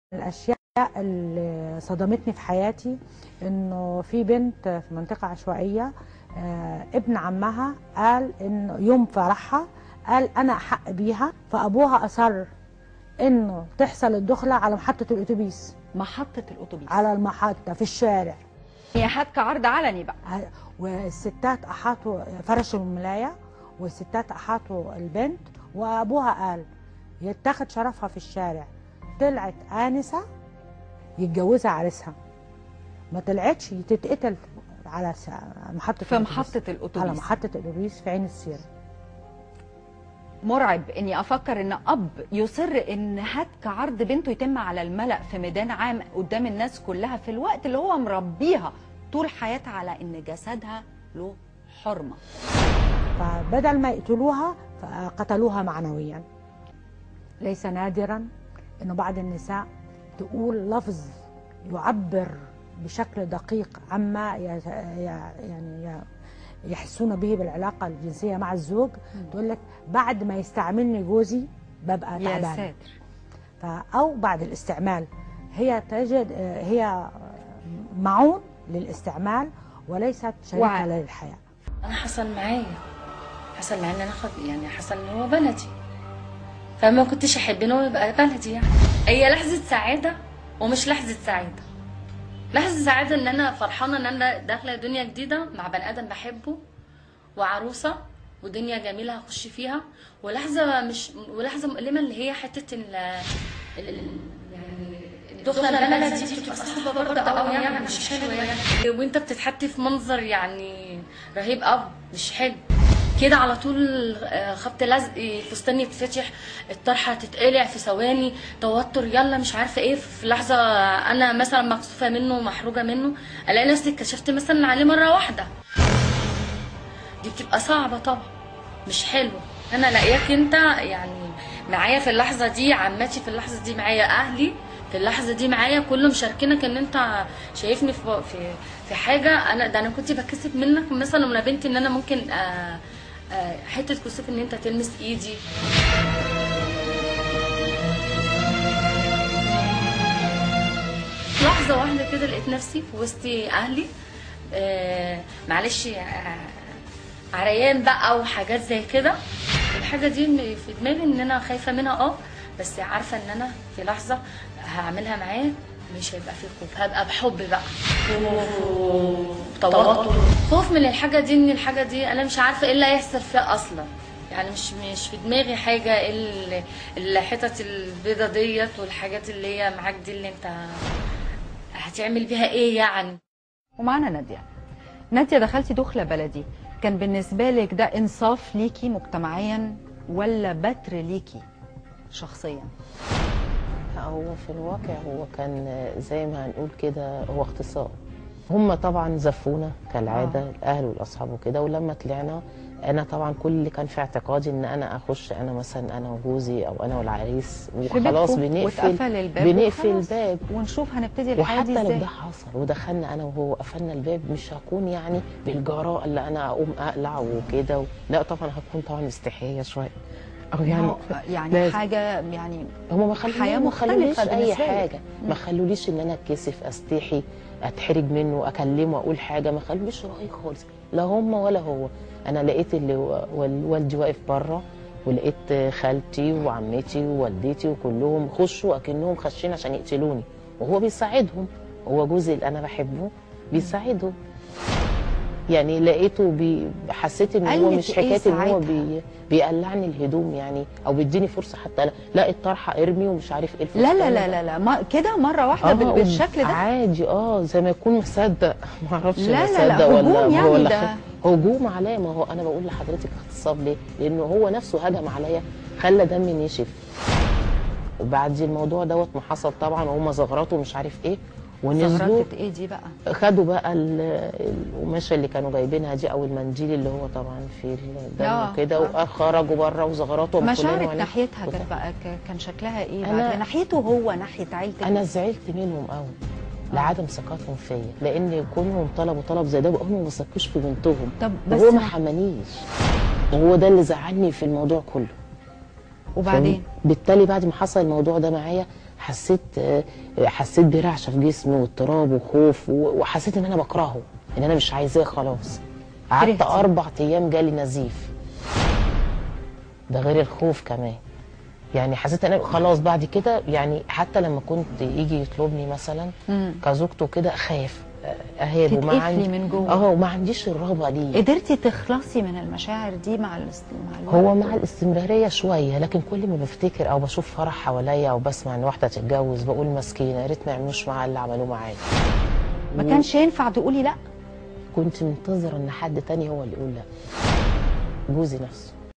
الاشياء اللي صدمتني في حياتي انه في بنت في منطقه عشوائيه آه، ابن عمها قال انه يوم فرحها قال انا احق بيها فابوها اصر انه تحصل الدخله على محطه الاتوبيس محطه الاتوبيس على المحطه في الشارع هي حتى عرض علني بقى ه- والستات احاطوا فرشوا الملايه والستات احاطوا البنت وابوها قال يتاخد شرفها في الشارع طلعت انسه يتجوزها عريسها ما طلعتش تتقتل على س- محطه في الأتوبيس. محطه على الاتوبيس محطه الاتوبيس في عين السيره مرعب اني افكر ان اب يصر ان هتك عرض بنته يتم على الملأ في ميدان عام قدام الناس كلها في الوقت اللي هو مربيها طول حياتها على ان جسدها له حرمه فبدل ما يقتلوها فقتلوها معنويا ليس نادرا انه بعض النساء تقول لفظ يعبر بشكل دقيق عما ي- ي- يعني ي- يحسون به بالعلاقه الجنسيه مع الزوج تقول لك بعد ما يستعملني جوزي ببقى يا تعبانه ساتر ف- او بعد الاستعمال هي تجد هي معون للاستعمال وليست شريكه وعاء. للحياه انا حصل معايا حصل معايا ان انا خد يعني حصل ان هو بلدي فما كنتش احب ان هو يبقى بلدي يعني هي لحظه سعاده ومش لحظه سعاده لحظه سعاده ان انا فرحانه ان انا داخله دنيا جديده مع بني ادم بحبه وعروسه ودنيا جميله هخش فيها ولحظه مش ولحظه مؤلمه اللي هي حته ال ال- ال- يعني الدخله البلد دي بتبقى صعبه برضه قوي يعني مش حلوه يعني وانت بتتحط في منظر يعني رهيب قوي مش حلو كده على طول آه، خبط لزق فستاني يتفتح الطرحه تتقلع في ثواني توتر يلا مش عارفه ايه في لحظه انا مثلا مكسوفه منه ومحروجه منه الاقي نفسي اتكشفت مثلا عليه مره واحده دي بتبقى صعبه طبعا مش حلوه انا لاقياك انت يعني معايا في اللحظه دي عماتي في اللحظه دي معايا اهلي في اللحظه دي معايا كله مشاركينك ان انت شايفني في في في حاجه انا ده انا كنت بكسب منك مثلا من بنتي ان انا ممكن آه آه حته كسوف ان انت تلمس ايدي لحظه واحده كده لقيت نفسي في وسط اهلي آه معلش آه عريان بقى وحاجات زي كده الحاجه دي م- في دماغي ان انا خايفه منها اه بس عارفه ان انا في لحظه هعملها معاه مش هيبقى في خوف هبقى بحب بقى وتوتر خوف من الحاجه دي ان الحاجه دي انا مش عارفه ايه اللي هيحصل فيها اصلا يعني مش مش في دماغي حاجه إيه ال- الحتت البيضه ديت والحاجات اللي هي معاك دي اللي انت هتعمل بيها ايه يعني ومعانا ناديه ناديه دخلتي دخله بلدي كان بالنسبه لك ده انصاف ليكي مجتمعيا ولا بتر ليكي شخصيا لا، هو في الواقع هو كان زي ما هنقول كده هو اغتصاب هم طبعا زفونا كالعاده آه. الاهل والاصحاب وكده ولما طلعنا انا طبعا كل اللي كان في اعتقادي ان انا اخش انا مثلا انا وجوزي او انا والعريس في وخلاص بيتكم بنقفل واتقفل الباب بنقفل وخلاص. الباب ونشوف هنبتدي الحياه دي وحتى لو ازاي ده حصل ودخلنا انا وهو قفلنا الباب مش هكون يعني بالجراءه اللي انا اقوم اقلع وكده و... لا طبعا هكون طبعا مستحيه شويه او يعني يعني يعني لازم. حاجه يعني هما ما خلوني حياة ما خلوليش مختلفة اي بالنسبة لك. حاجه ما خلوليش ان انا اتكسف استحي اتحرج منه اكلمه اقول حاجه ما خلوليش راي خالص لا هم ولا هو انا لقيت اللي وال- والدي واقف بره ولقيت خالتي وعمتي ووالدتي وكلهم خشوا اكنهم خاشين عشان يقتلوني وهو بيساعدهم هو جوزي اللي انا بحبه بيساعدهم يعني لقيته بي حسيت ان هو قالك مش إيه حكايه ان هو ساعتها؟ بي بيقلعني الهدوم يعني او بيديني فرصه حتى لا, لا الطرحه ارمي ومش عارف ايه لا لا الفستان لا ده. لا, لا. ما كده مره واحده بال- آه، بالشكل ده عادي اه زي ما يكون مصدق ما اعرفش لا، لا، لا، مصدق ولا هجوم يعني ولا ده. خ- هجوم عليا ما هو انا بقول لحضرتك اغتصاب ليه؟ لانه هو نفسه هجم عليا خلى دمي نشف وبعد الموضوع دوت ما حصل طبعا وهم زغرطوا مش عارف ايه ونزلوا زغرتة ايه دي بقى خدوا بقى ال- القماشه اللي كانوا جايبينها دي او المنديل اللي هو طبعا فيه الدم آه، وكده آه. وخرجوا بره وزغرطوا مشاعرك وكلنا ناحيتها وده. كانت بقى ك- كان شكلها ايه أنا- بعد ناحيته هو ناحيه عيلتك انا زعلت منهم قوي لعدم ثقتهم فيا لان كونهم طلبوا طلب زي ده هم ما ثقوش في بنتهم طب بس وهو ما ما- حمانيش وهو ده اللي زعلني في الموضوع كله وبعدين بالتالي بعد ما حصل الموضوع ده معايا حسيت آه، حسيت برعشه في جسمي واضطراب وخوف و- وحسيت ان انا بكرهه ان انا مش عايزاه خلاص قعدت كرهتي. اربع ايام جالي نزيف ده غير الخوف كمان يعني حسيت ان أنا خلاص بعد كده يعني حتى لما كنت يجي يطلبني مثلا مم. كزوجته كده اخاف اهاب وما تتقفلي عندي من جوه. اه وما عنديش الرغبه ليه قدرتي تخلصي من المشاعر دي مع الاست... مع الوقت هو مع الاستمرارية شوية لكن كل ما بفتكر أو بشوف فرح حواليا أو بسمع إن واحدة تتجوز بقول مسكينة يا ريت ما يعملوش معاها اللي عملوه معايا ما كانش ينفع تقولي لا كنت منتظرة إن حد تاني هو اللي يقول لا جوزي نفسه